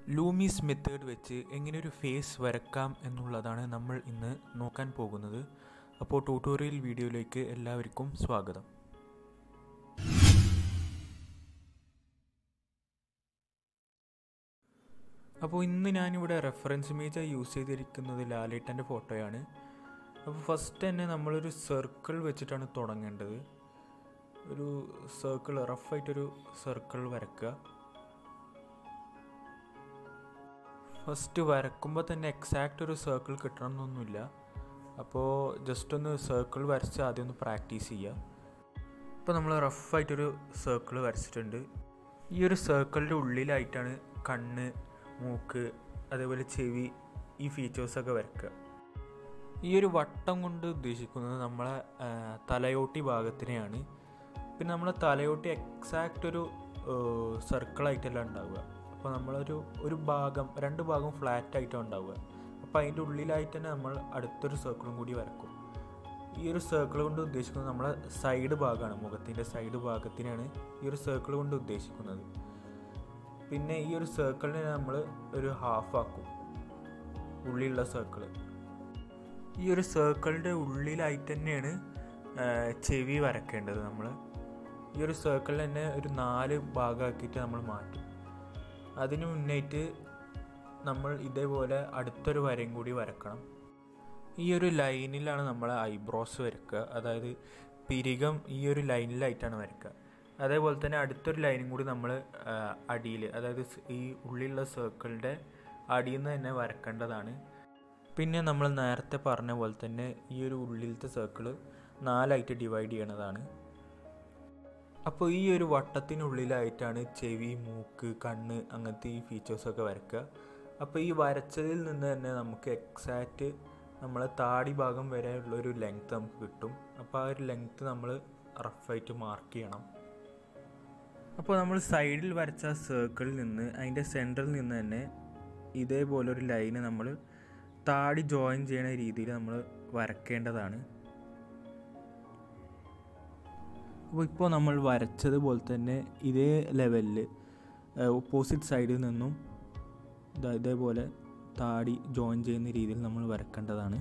ലൂമീസ് method വെച്ച് എങ്ങനെ ഒരു ഫേസ് വരക്കാം എന്നുള്ളതാണ് നമ്മൾ ഇന്ന് നോക്കാൻ പോകുന്നത് അപ്പോൾ ട്യൂട്ടോറിയൽ വീഡിയോയിലേക്ക് എല്ലാവർക്കും സ്വാഗതം അപ്പോൾ ഇന്ന് ഞാനിവിടെ റെഫറൻസ് ഇമേജ് യൂസ് ചെയ്തിരിക്കുന്നത് ലാലേട്ടൻ്റെ ഫോട്ടോയാണ് അപ്പോൾ ഫസ്റ്റ് തന്നെ നമ്മളൊരു സർക്കിൾ വെച്ചിട്ടാണ് തുടങ്ങേണ്ടത് ഒരു സർക്കിൾ റഫായിട്ടൊരു സർക്കിൾ വരക്കുക ഫസ്റ്റ് വരക്കുമ്പോൾ തന്നെ എക്സാക്റ്റ് ഒരു സർക്കിൾ കിട്ടണം എന്നൊന്നുമില്ല അപ്പോൾ ജസ്റ്റ് ഒന്ന് സർക്കിൾ വരച്ച് ആദ്യം ഒന്ന് പ്രാക്ടീസ് ചെയ്യുക ഇപ്പോൾ നമ്മൾ റഫായിട്ടൊരു സർക്കിൾ വരച്ചിട്ടുണ്ട് ഈ ഒരു സർക്കിളിൻ്റെ ഉള്ളിലായിട്ടാണ് കണ്ണ് മൂക്ക് അതേപോലെ ചെവി ഈ ഫീച്ചേഴ്സൊക്കെ വരക്കുക ഈ ഒരു വട്ടം കൊണ്ട് ഉദ്ദേശിക്കുന്നത് നമ്മളെ തലയോട്ടി ഭാഗത്തിനെയാണ് പിന്നെ നമ്മളെ തലയോട്ടി എക്സാക്റ്റ് ഒരു സർക്കിളായിട്ടല്ല ഉണ്ടാവുക അപ്പോൾ നമ്മളൊരു ഒരു ഭാഗം രണ്ട് ഭാഗം ഫ്ലാറ്റ് ആയിട്ടാണ് ഉണ്ടാവുക അപ്പോൾ അതിൻ്റെ ഉള്ളിലായിട്ട് തന്നെ നമ്മൾ അടുത്തൊരു സർക്കിളും കൂടി വരക്കും ഈ ഒരു സർക്കിൾ കൊണ്ട് ഉദ്ദേശിക്കുന്നത് നമ്മളെ സൈഡ് ഭാഗമാണ് മുഖത്തിൻ്റെ സൈഡ് ഭാഗത്തിനാണ് ഈ ഒരു സർക്കിൾ കൊണ്ട് ഉദ്ദേശിക്കുന്നത് പിന്നെ ഈ ഒരു സർക്കിളിനെ നമ്മൾ ഒരു ഹാഫ് ആക്കും ഉള്ളിലുള്ള സർക്കിൾ ഈ ഒരു സർക്കിളിൻ്റെ ഉള്ളിലായിട്ട് തന്നെയാണ് ചെവി വരക്കേണ്ടത് നമ്മൾ ഈ ഒരു സർക്കിളിൽ തന്നെ ഒരു നാല് ഭാഗമാക്കിയിട്ട് നമ്മൾ മാറ്റും അതിന് മുന്നായിട്ട് നമ്മൾ ഇതേപോലെ അടുത്തൊരു വരയും കൂടി വരക്കണം ഈ ഒരു ലൈനിലാണ് നമ്മൾ ഐബ്രോസ് വരക്കുക അതായത് പിരികം ഈ ഒരു ലൈനിലായിട്ടാണ് വരക്കുക അതേപോലെ തന്നെ അടുത്തൊരു ലൈനും കൂടി നമ്മൾ അടിയിൽ അതായത് ഈ ഉള്ളിലുള്ള സർക്കിളിൻ്റെ അടിയിൽ നിന്ന് തന്നെ വരക്കേണ്ടതാണ് പിന്നെ നമ്മൾ നേരത്തെ പറഞ്ഞ പോലെ തന്നെ ഈ ഒരു ഉള്ളിലത്തെ സർക്കിൾ നാലായിട്ട് ഡിവൈഡ് ചെയ്യണതാണ് അപ്പോൾ ഈ ഒരു വട്ടത്തിനുള്ളിലായിട്ടാണ് ചെവി മൂക്ക് കണ്ണ് അങ്ങനത്തെ ഈ ഫീച്ചേഴ്സൊക്കെ വരക്കുക അപ്പോൾ ഈ വരച്ചതിൽ നിന്ന് തന്നെ നമുക്ക് എക്സാക്റ്റ് നമ്മളെ താടി ഭാഗം വരെ ഉള്ളൊരു ലെങ്ത്ത് നമുക്ക് കിട്ടും അപ്പോൾ ആ ഒരു ലെങ്ത്ത് നമ്മൾ റഫായിട്ട് മാർക്ക് ചെയ്യണം അപ്പോൾ നമ്മൾ സൈഡിൽ വരച്ച സർക്കിളിൽ നിന്ന് അതിൻ്റെ സെൻറ്ററിൽ നിന്ന് തന്നെ ഇതേപോലെ ഒരു ലൈന് നമ്മൾ താടി ജോയിൻ ചെയ്യുന്ന രീതിയിൽ നമ്മൾ വരക്കേണ്ടതാണ് അപ്പോൾ ഇപ്പോൾ നമ്മൾ വരച്ചതുപോലെ തന്നെ ഇതേ ലെവലിൽ ഓപ്പോസിറ്റ് സൈഡിൽ നിന്നും ഇതേപോലെ താടി ജോയിൻ ചെയ്യുന്ന രീതിയിൽ നമ്മൾ വരക്കേണ്ടതാണ്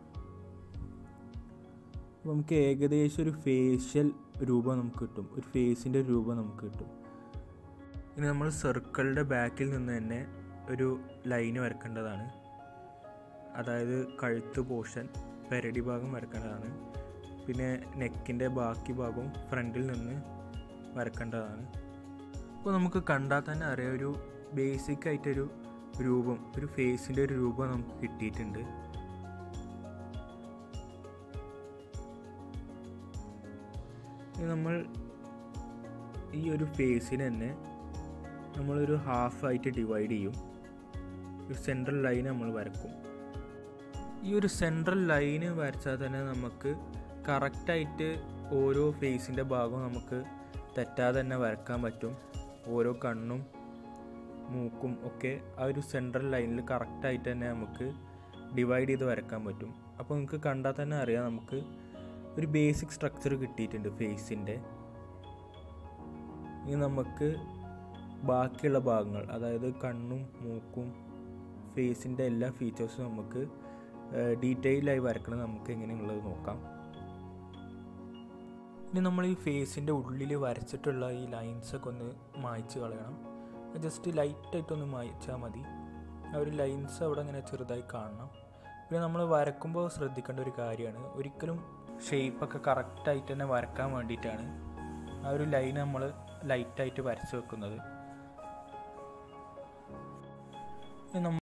അപ്പോൾ നമുക്ക് ഏകദേശം ഒരു ഫേഷ്യൽ രൂപം നമുക്ക് കിട്ടും ഒരു ഫേസിൻ്റെ രൂപം നമുക്ക് കിട്ടും ഇനി നമ്മൾ സർക്കിളിൻ്റെ ബാക്കിൽ നിന്ന് തന്നെ ഒരു ലൈന് വരക്കേണ്ടതാണ് അതായത് കഴുത്ത് പോർഷൻ പെരടി ഭാഗം വരക്കേണ്ടതാണ് പിന്നെ നെക്കിൻ്റെ ബാക്കി ഭാഗവും ഫ്രണ്ടിൽ നിന്ന് വരക്കേണ്ടതാണ് അപ്പോൾ നമുക്ക് കണ്ടാൽ തന്നെ അറിയാം ഒരു ബേസിക് ആയിട്ടൊരു രൂപം ഒരു ഫേസിൻ്റെ ഒരു രൂപം നമുക്ക് കിട്ടിയിട്ടുണ്ട് നമ്മൾ ഈ ഒരു ഫേസിന് തന്നെ നമ്മളൊരു ഹാഫായിട്ട് ഡിവൈഡ് ചെയ്യും ഒരു സെൻട്രൽ ലൈൻ നമ്മൾ വരക്കും ഈ ഒരു സെൻട്രൽ ലൈന് വരച്ചാൽ തന്നെ നമുക്ക് കറക്റ്റായിട്ട് ഓരോ ഫേസിൻ്റെ ഭാഗവും നമുക്ക് തെറ്റാതെ തന്നെ വരക്കാൻ പറ്റും ഓരോ കണ്ണും മൂക്കും ഒക്കെ ആ ഒരു സെൻട്രൽ ലൈനിൽ കറക്റ്റായിട്ട് തന്നെ നമുക്ക് ഡിവൈഡ് ചെയ്ത് വരക്കാൻ പറ്റും അപ്പോൾ നമുക്ക് കണ്ടാൽ തന്നെ അറിയാം നമുക്ക് ഒരു ബേസിക് സ്ട്രക്ചർ കിട്ടിയിട്ടുണ്ട് ഫേസിൻ്റെ ഇനി നമുക്ക് ബാക്കിയുള്ള ഭാഗങ്ങൾ അതായത് കണ്ണും മൂക്കും ഫേസിൻ്റെ എല്ലാ ഫീച്ചേഴ്സും നമുക്ക് ഡീറ്റെയിലായി വരക്കണം നമുക്ക് എങ്ങനെയുള്ളത് നോക്കാം ഇനി നമ്മൾ ഈ ഫേസിൻ്റെ ഉള്ളിൽ വരച്ചിട്ടുള്ള ഈ ലൈൻസൊക്കെ ഒന്ന് മായ്ച്ച് കളയണം ജസ്റ്റ് ലൈറ്റായിട്ടൊന്ന് മായ്ച്ചാൽ മതി ആ ഒരു ലൈൻസ് അവിടെ ഇങ്ങനെ ചെറുതായി കാണണം പിന്നെ നമ്മൾ വരക്കുമ്പോൾ ശ്രദ്ധിക്കേണ്ട ഒരു കാര്യമാണ് ഒരിക്കലും ഷേപ്പൊക്കെ കറക്റ്റായിട്ട് തന്നെ വരക്കാൻ വേണ്ടിയിട്ടാണ് ആ ഒരു ലൈൻ നമ്മൾ ലൈറ്റായിട്ട് വരച്ച് വെക്കുന്നത് നമ്മൾ